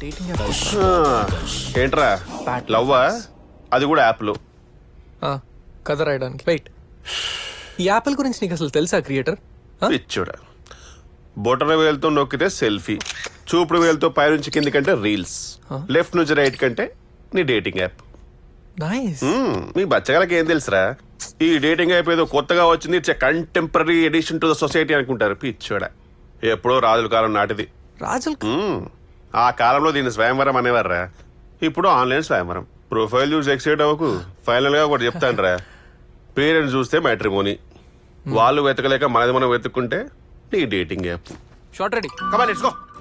Dating app ఆ, ఏంట్రా లవ్వా అది కూడా యాప్లో కథ రాయడానికి వెయిట్ ఈ యాపిల్ గురించి నీకు అసలు తెలుసా క్రియేటర్ పిచ్చోడా బొటన వేలుతో నొక్కితే సెల్ఫీ చూపుడు వేలుతో పైనుంచి కింది కంటే రీల్స్ లెఫ్ట్ నుంచి రైట్ కంటే నీ డేటింగ్ యాప్ నైస్ మ్మ్, మీ బచ్చగాలకి ఏం తెలుసురా ఈ డేటింగ్ యాప్ ఏదో కొత్తగా వచ్చింది it's contemporary edition to the society అనుకుంటారు పిచ్చోడా ఎప్పుడో రాజుల కాలం నాటిది రాజుల్ మ్మ్. ఆ కాలంలో దీన్ని స్వయంవరం అనేవారా ఇప్పుడు ఆన్లైన్ స్వయంవరం ప్రొఫైల్ చూసి ఎక్సైట్ అవ్వకు ఫైనల్ గా ఒకటి చెప్తాను పేరెంట్స్ చూస్తే మ్యాట్రిమోని వాళ్ళు వెతకలేక మనది మనం వెతుక్కుంటే నీ డేటింగ్ యాప్ షార్ట్ రెడీ కమా లెట్స్ గో